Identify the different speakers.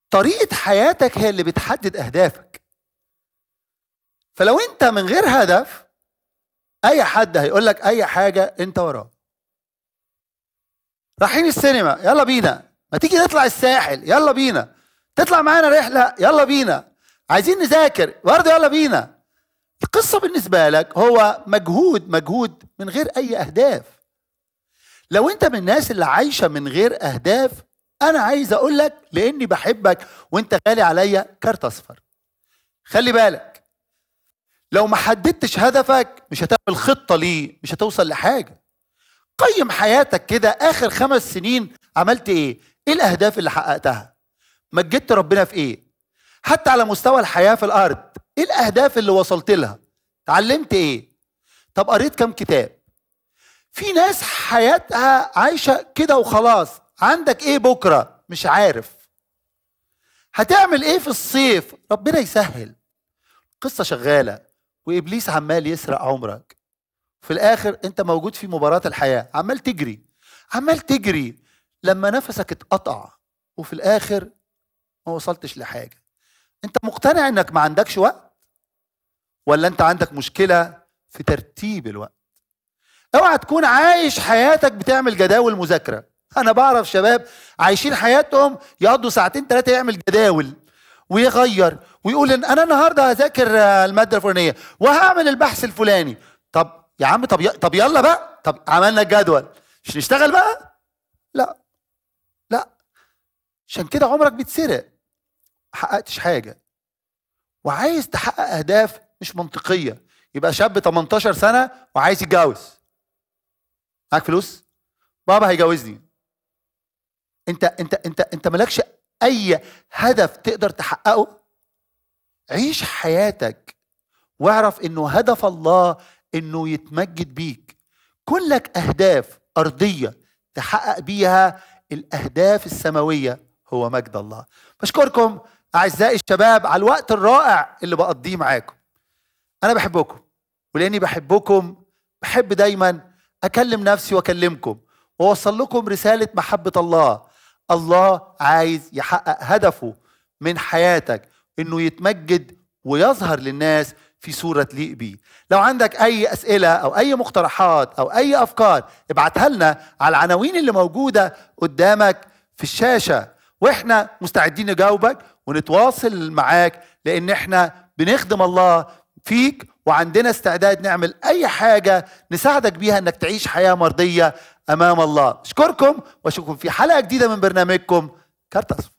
Speaker 1: طريقه حياتك هي اللي بتحدد اهدافك فلو انت من غير هدف اي حد هيقول لك اي حاجه انت وراه رايحين السينما يلا بينا ما تيجي نطلع الساحل يلا بينا تطلع معانا رحله يلا بينا عايزين نذاكر برضه يلا بينا القصه بالنسبه لك هو مجهود مجهود من غير اي اهداف لو انت من الناس اللي عايشه من غير اهداف انا عايز اقول لك لاني بحبك وانت غالي عليا كارت اصفر خلي بالك لو ما حددتش هدفك مش هتعمل خطه ليه مش هتوصل لحاجه قيم حياتك كده اخر خمس سنين عملت ايه ايه الاهداف اللي حققتها مجدت ربنا في ايه حتى على مستوى الحياه في الارض ايه الاهداف اللي وصلت لها اتعلمت ايه طب قريت كم كتاب في ناس حياتها عايشه كده وخلاص عندك ايه بكره مش عارف هتعمل ايه في الصيف ربنا يسهل قصه شغاله وابليس عمال يسرق عمرك في الاخر انت موجود في مباراه الحياه عمال تجري عمال تجري لما نفسك اتقطع وفي الاخر ما وصلتش لحاجه انت مقتنع انك ما عندكش وقت ولا انت عندك مشكله في ترتيب الوقت اوعى تكون عايش حياتك بتعمل جداول مذاكره انا بعرف شباب عايشين حياتهم يقضوا ساعتين ثلاثه يعمل جداول ويغير ويقول ان انا النهارده هذاكر الماده الفلانيه وهعمل البحث الفلاني طب يا عم طب طب يلا بقى طب عملنا الجدول مش نشتغل بقى لا لا عشان كده عمرك بيتسرق ما حققتش حاجه وعايز تحقق اهداف مش منطقيه يبقى شاب 18 سنه وعايز يتجوز معاك فلوس بابا هيجوزني انت انت انت انت مالكش اي هدف تقدر تحققه عيش حياتك واعرف انه هدف الله انه يتمجد بيك كن لك اهداف ارضيه تحقق بيها الاهداف السماويه هو مجد الله بشكركم اعزائي الشباب على الوقت الرائع اللي بقضيه معاكم انا بحبكم ولاني بحبكم بحب دايما اكلم نفسي واكلمكم واوصل لكم رساله محبه الله الله عايز يحقق هدفه من حياتك انه يتمجد ويظهر للناس في صوره تليق بيه لو عندك اي اسئله او اي مقترحات او اي افكار ابعتها لنا على العناوين اللي موجوده قدامك في الشاشه واحنا مستعدين نجاوبك ونتواصل معاك لان احنا بنخدم الله فيك وعندنا استعداد نعمل اي حاجه نساعدك بيها انك تعيش حياه مرضيه امام الله اشكركم واشوفكم في حلقه جديده من برنامجكم كارت اصفر